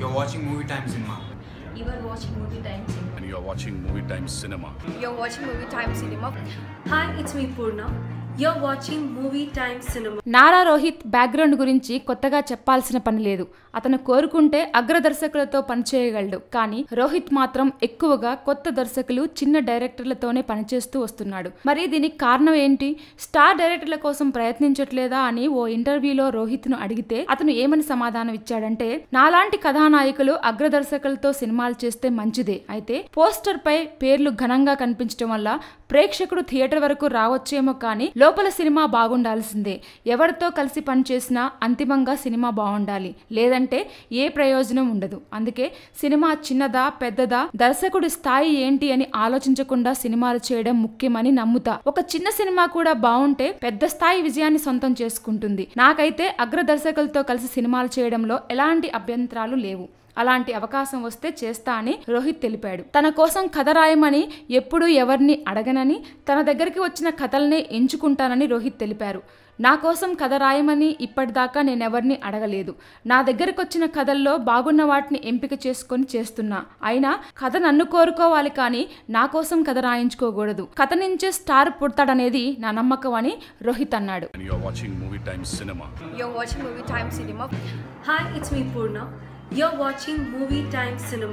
You're watching Movie Time Cinema. You are watching Movie Time Cinema. and you are watching Movie Time Cinema. You're watching Movie Time Cinema. Hi, it's me Purna. You're watching Movie Time Cinema. Nara Rohit background గురించి కొత్తగా చెప్పాల్సిన పని లేదు అతను కోరుకుంటే అగ్ర దర్శకులతో పనిచేయగలడు కానీ రోహిత్ మాత్రం ఎక్కువగా కొత్త దర్శకులు చిన్న డైరెక్టర్లతోనే పనిచేస్తూ వస్తున్నాడు మరి దీనికి కారణం ఏంటి స్టార్ డైరెక్టర్ల కోసం ప్రయత్నించట్లేదా అని ఓ ఇంటర్వ్యూలో రోహిత్ ను అడిగితే అతను ఏమని సమాధానం ఇచ్చాడంటే నాలాంటి కథానాయకులు అగ్ర దర్శకులతో సినిమాలు చేస్తే మంచిదే అయితే పోస్టర్ పై పేర్లు ఘనంగా కనిపించడం వల్ల ప్రేక్షకుడు థియేటర్ వరకు రావచ్చేమో కానీ లోపల సినిమా బాగుండాల్సిందే ఎవరితో కలిసి పనిచేసినా అంతిమంగా సినిమా బాగుండాలి లేదంటే ఏ ప్రయోజనం ఉండదు అందుకే సినిమా చిన్నదా పెద్దదా దర్శకుడి స్థాయి ఏంటి అని ఆలోచించకుండా సినిమాలు చేయడం ముఖ్యమని నమ్ముతా ఒక చిన్న సినిమా కూడా బాగుంటే పెద్ద స్థాయి విజయాన్ని సొంతం చేసుకుంటుంది నాకైతే అగ్ర దర్శకులతో కలిసి సినిమాలు చేయడంలో ఎలాంటి అభ్యంతరాలు లేవు అలాంటి అవకాశం వస్తే చేస్తా అని రోహిత్ తెలిపాడు తన కోసం కథ రాయమని ఎప్పుడూ ఎవరిని అడగనని తన దగ్గరికి వచ్చిన కథలనే ఎంచుకుంటానని రోహిత్ తెలిపారు నా కోసం కథ రాయమని ఇప్పటిదాకా నేనెవరిని అడగలేదు నా దగ్గరకు వచ్చిన కథల్లో బాగున్న వాటిని ఎంపిక చేసుకొని చేస్తున్నా అయినా కథ నన్ను కోరుకోవాలి కానీ నా కోసం కథ రాయించుకోకూడదు కథ నుంచే స్టార్ పుడతాడనేది నా నమ్మకం అని రోహిత్ అన్నాడు And you are watching Movie Time Cinema. You're watching Movie Time Cinema. Hi, it's me Purna. You're watching Movie Time Cinema.